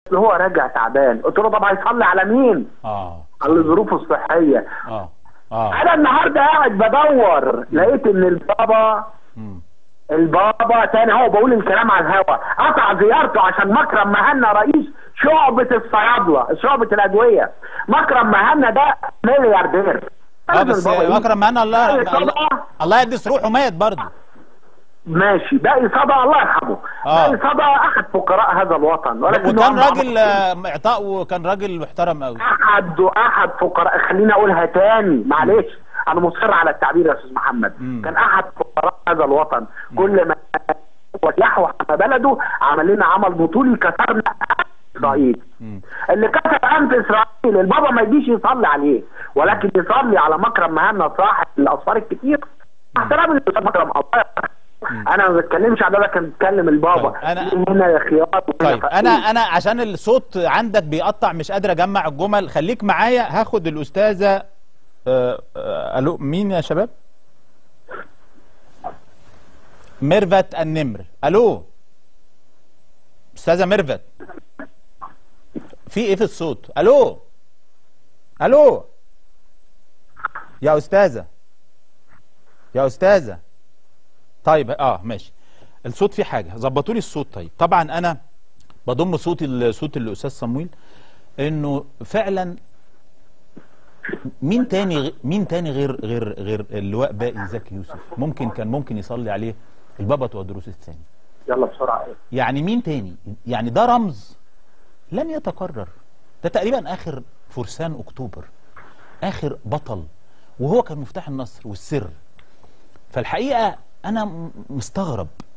اللي هو راجع تعبان قلت له طب هيصلي على مين؟ اه على ظروفه الصحيه اه اه انا النهارده قاعد بدور لقيت ان البابا مم. البابا تاني هو بقول الكلام على الهوا قطع زيارته عشان مكرم مهنا رئيس شعبة الصيادلة شعبة الأدوية مكرم مهنا ده ملياردير اه لازم بس البابا يجي. مكرم معانا الله باقي الله, صدقة الله يقدس روحه مات برضه ماشي باقي صدقة الله يرحمه آه. باقي صدقة أحد فقراء هذا الوطن ولكن وكان هو راجل آه، اعطاء وكان راجل محترم قوي أحد أحد فقراء خليني أقولها تاني معلش أنا مصر على التعبير يا أستاذ محمد مم. كان أحد فقراء هذا الوطن كل ما يحوى على بلده عمل لنا عمل بطولي كسرنا إسرائيل مم. اللي كسر أنف إسرائيل البابا ما يجيش يصلي عليه ولكن يصلي على مكرم مهنا صاحب الأسفار الكتير احترام للأستاذ مكرم الله يرحمه. انا ما بتكلمش على ده كان بيتكلم البابا طيب، أنا- في هنا خيار وهنا طيب فقير. انا انا عشان الصوت عندك بيقطع مش قادر اجمع الجمل خليك معايا هاخد الاستاذه آه، آه، الو مين يا شباب ميرفت النمر الو استاذه ميرفت في ايه في الصوت الو الو يا استاذه يا استاذه طيب اه ماشي الصوت فيه حاجه ظبطوا لي الصوت طيب طبعا انا بضم صوتي لصوت الاستاذ صمويل انه فعلا مين تاني غ- مين تاني غير غير غير اللواء باقي زكي يوسف ممكن كان ممكن يصلي عليه البابا والدروس الثاني يلا بسرعه يعني مين تاني يعني ده رمز لن يتكرر ده تقريبا اخر فرسان اكتوبر اخر بطل وهو كان مفتاح النصر والسر فالحقيقه انا م- مستغرب